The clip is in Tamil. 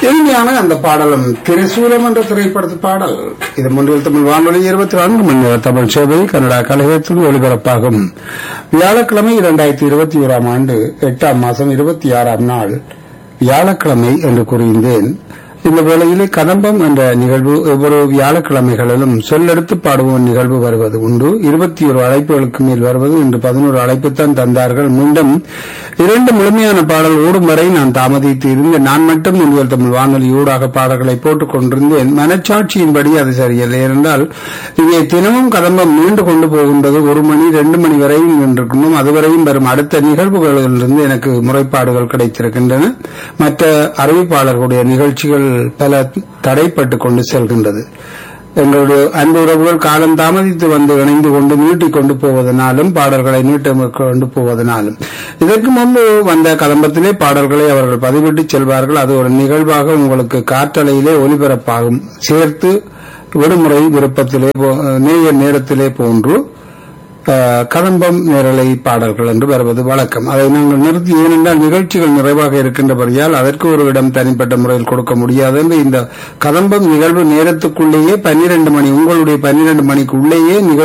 இனிமையான அந்த பாடலும் திரிசூலம் என்ற திரைப்படத்து பாடல் இது முன்றில் தமிழ் வானொலி இருபத்தி நான்கு மணி நேர தமிழ் சேவை கனடா கழகத்தில் ஒலிபரப்பாகும் வியாழக்கிழமை இரண்டாயிரத்தி இருபத்தி ஓராம் ஆண்டு எட்டாம் மாதம் இருபத்தி ஆறாம் நாள் வியாழக்கிழமை என்று கூறியிருந்தேன் இந்த வேளையிலே கதம்பம் என்ற நிகழ்வு ஒவ்வொரு வியாழக்கிழமைகளிலும் சொல்லெடுத்து பாடுவோம் நிகழ்வு வருவது உண்டு இருபத்தி ஒரு அழைப்புகளுக்கு மேல் வருவது இன்று பதினோரு அழைப்புத்தான் தந்தார்கள் மீண்டும் இரண்டு முழுமையான பாடல் ஓடும் வரை நான் தாமதித்து இருந்து நான் மட்டும் முன்வல் தமிழ் வானொலி ஊடாக பாடல்களை போட்டுக் கொண்டிருந்தேன் மனச்சாட்சியின்படி அது சரியில்லை ஏனென்றால் இங்கே தினமும் கதம்பம் நீண்டு கொண்டு போகின்றது ஒரு மணி ரெண்டு மணி வரையும் நின்றிருக்கணும் அதுவரையும் வரும் அடுத்த நிகழ்வுகளிலிருந்து எனக்கு முறைப்பாடுகள் கிடைத்திருக்கின்றன மற்ற அறிவிப்பாளர்களுடைய நிகழ்ச்சிகள் பல தடைப்பட்டு கொண்டு செல்கின்றது எங்களுடைய அன்பு உறவுகள் காலம் தாமதித்து வந்து இணைந்து கொண்டு நீட்டிக் கொண்டு போவதனாலும் பாடல்களை நீட்ட கொண்டு போவதனாலும் இதற்கு முன்பு வந்த கதம்பத்திலே பாடல்களை அவர்கள் பதிவிட்டு செல்வார்கள் அது ஒரு நிகழ்வாக உங்களுக்கு காற்றலையிலே ஒலிபரப்பாகும் சேர்த்து விடுமுறை விருப்பத்திலே போ- நேய நேரத்திலே போன்று அஹ், கதம்பம் நேரலை பாடல்கள் என்று வருவது வழக்கம் அதை நாங்கள் நிறுத்தி ஏனென்றால் நிகழ்ச்சிகள் நிறைவாக இருக்கின்றபடியால் அதற்கு ஒரு இடம் தனிப்பட்ட முறையில் கொடுக்க முடியாது என்று இந்த கதம்பம் நிகழ்வு நேரத்துக்குள்ளேயே பன்னிரண்டு மணி உங்களுடைய பன்னிரண்டு மணிக்குள்ளேயே நிகழ்ச்சி